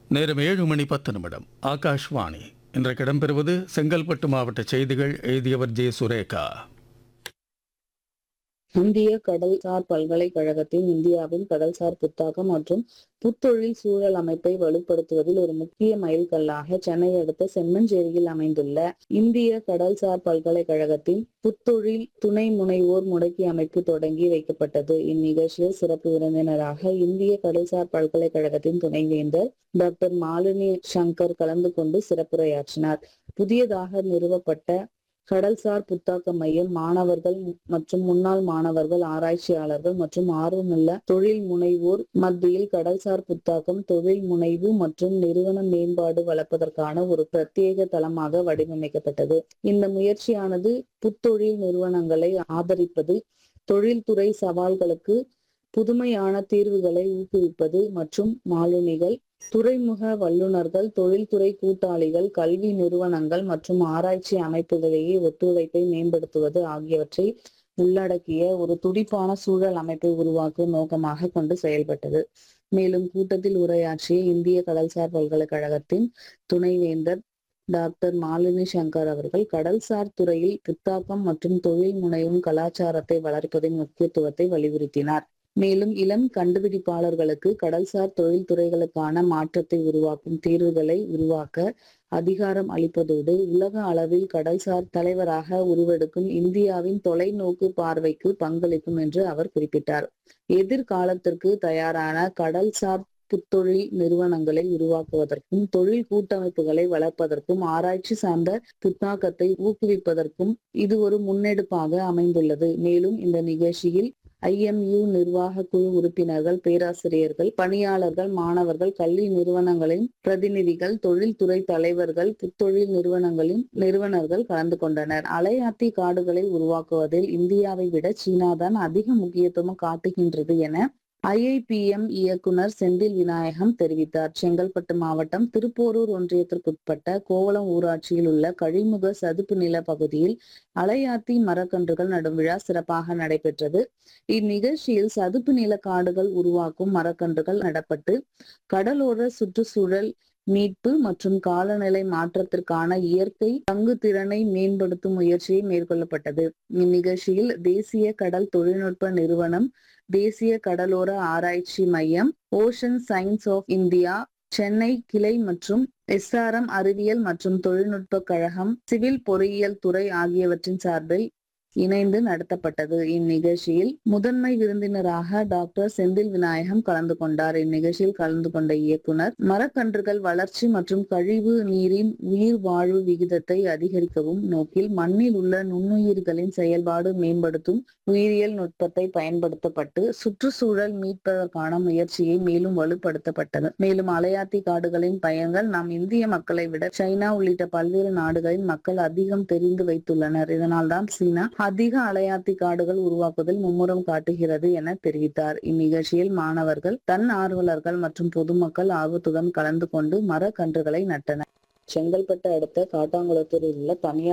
நேரம் ஏழு மணி பத்து நிமிடம் ஆகாஷ்வாணி இன்றைக்கு இடம்பெறுவது செங்கல்பட்டு மாவட்ட செய்திகள் எழுதியவர் ஜே சுரேகா இந்திய கடல்சார் பல்கலைக்கழகத்தின் இந்தியாவின் கடல்சார் புத்தாக்கம் மற்றும் புத்தொழில் சூழல் அமைப்பை வலுப்படுத்துவதில் ஒரு முக்கிய மைல்கல்லாக சென்னை அடுத்த செம்மஞ்சேரியில் அமைந்துள்ள இந்திய கடல்சார் பல்கலைக்கழகத்தின் புத்தொழில் துணை முனைவோர் முடக்கி அமைப்பு தொடங்கி வைக்கப்பட்டது இந்நிகழ்ச்சியில் சிறப்பு விருந்தினராக இந்திய கடல்சார் பல்கலைக்கழகத்தின் துணைவேந்தர் டாக்டர் மாலினி சங்கர் கலந்து கொண்டு சிறப்புரையாற்றினார் புதியதாக நிறுவப்பட்ட கடல்சார் புத்தாக்க மையம் மாணவர்கள் மற்றும் முன்னாள் மாணவர்கள் ஆராய்ச்சியாளர்கள் மற்றும் ஆர்வமுள்ள தொழில் முனைவோர் மத்தியில் கடல்சார் புத்தாக்கம் தொழில் முனைவு மற்றும் நிறுவன மேம்பாடு வளர்ப்பதற்கான ஒரு பிரத்யேக தளமாக வடிவமைக்கப்பட்டது இந்த முயற்சியானது புத்தொழில் நிறுவனங்களை ஆதரிப்பது தொழில்துறை சவால்களுக்கு புதுமையான தீர்வுகளை ஊக்குவிப்பது மற்றும் மாலுமிகள் துறைமுக வல்லுநர்கள் தொழில்துறை கூட்டாளிகள் கல்வி நிறுவனங்கள் மற்றும் ஆராய்ச்சி அமைப்புகளிடையே ஒத்துழைப்பை மேம்படுத்துவது ஆகியவற்றை உள்ளடக்கிய ஒரு துடிப்பான சூழல் அமைப்பை உருவாக்கும் நோக்கமாக கொண்டு செயல்பட்டது மேலும் கூட்டத்தில் உரையாற்றிய இந்திய கடல்சார் பல்கலைக்கழகத்தின் துணைவேந்தர் டாக்டர் மாலினி சங்கர் அவர்கள் கடல்சார் துறையில் புத்தாக்கம் மற்றும் தொழில் முனைவும் கலாச்சாரத்தை வளர்ப்பதின் முக்கியத்துவத்தை வலியுறுத்தினார் மேலும் இளம் கண்டுபிடிப்பாளர்களுக்கு கடல்சார் தொழில்துறைகளுக்கான மாற்றத்தை உருவாக்கும் தீர்வுகளை உருவாக்க அதிகாரம் அளிப்பதோடு உலக அளவில் கடல்சார் தலைவராக உருவெடுக்கும் இந்தியாவின் தொலைநோக்கு பார்வைக்கு பங்களிக்கும் என்று அவர் குறிப்பிட்டார் எதிர்காலத்திற்கு தயாரான கடல்சார் புத்தொழில் நிறுவனங்களை உருவாக்குவதற்கும் தொழில் கூட்டமைப்புகளை வளர்ப்பதற்கும் ஆராய்ச்சி சார்ந்த புத்தாக்கத்தை ஊக்குவிப்பதற்கும் இது ஒரு முன்னெடுப்பாக அமைந்துள்ளது மேலும் இந்த நிகழ்ச்சியில் ஐஎம்யூ நிர்வாக குழு உறுப்பினர்கள் பேராசிரியர்கள் பணியாளர்கள் மாணவர்கள் கல்வி நிறுவனங்களின் பிரதிநிதிகள் தொழில்துறை தலைவர்கள் புத்தொழில் நிறுவனங்களின் நிறுவனர்கள் கலந்து கொண்டனர் அலையாத்தி காடுகளை உருவாக்குவதில் இந்தியாவை விட சீனாதான் அதிக முக்கியத்துவம் காட்டுகின்றது என ஐஐபிஎம் இயக்குனர் செந்தில் விநாயகம் தெரிவித்தார் செங்கல்பட்டு மாவட்டம் திருப்போரூர் ஒன்றியத்திற்குட்பட்ட கோவளம் ஊராட்சியில் உள்ள கழிமுக சதுப்பு நில பகுதியில் அலையாத்தி மரக்கன்றுகள் நடும் விழா சிறப்பாக நடைபெற்றது இந்நிகழ்ச்சியில் சதுப்பு நில காடுகள் உருவாக்கும் மரக்கன்றுகள் நடப்பட்டு கடலோர சுற்றுச்சூழல் மீட்பு மற்றும் காலநிலை மாற்றத்திற்கான இயற்கை பங்கு திறனை மேம்படுத்தும் முயற்சியை மேற்கொள்ளப்பட்டது இந்நிகழ்ச்சியில் தேசிய கடல் தொழில்நுட்ப நிறுவனம் தேசிய கடலோர ஆராய்ச்சி மையம் ocean science of India Chennai கிளை மற்றும் எஸ்ஆர்எம் அறிவியல் மற்றும் தொழில்நுட்ப கழகம் சிவில் பொறியியல் துறை ஆகியவற்றின் சார்பில் இணைந்து நடத்தப்பட்டது இந்நிகழ்ச்சியில் முதன்மை விருந்தினராக டாக்டர் செந்தில் விநாயகம் கலந்து கொண்டார் இந்நிகழ்ச்சியில் கலந்து கொண்ட இயக்குனர் மரக்கன்றுகள் வளர்ச்சி மற்றும் கழிவு நீரின் உயிர் வாழ்வு விகிதத்தை அதிகரிக்கவும் நோக்கில் மண்ணில் உள்ள நுண்ணுயிர்களின் செயல்பாடு மேம்படுத்தும் உயிரியல் நுட்பத்தை பயன்படுத்தப்பட்டு சுற்றுச்சூழல் மீட்பதற்கான முயற்சியை மேலும் வலுப்படுத்தப்பட்டது மேலும் அலையாத்தி காடுகளின் பயன்கள் நாம் இந்திய மக்களை விட சைனா உள்ளிட்ட பல்வேறு நாடுகளின் மக்கள் அதிகம் தெரிந்து வைத்துள்ளனர் இதனால்தான் சீனா அதிக அலையாத்தி காடுகள் உருவாக்குவதில் மும்முரம் காட்டுகிறது என தெரிவித்தார் இந்நிகழ்ச்சியில் மாணவர்கள் தன் ஆர்வலர்கள் மற்றும் பொதுமக்கள் ஆர்வத்துடன் கலந்து கொண்டு மரக்கன்றுகளை நட்டனர் செங்கல்பட்டு அடுத்த காட்டாங்குளத்தூரில் உள்ள தனியார்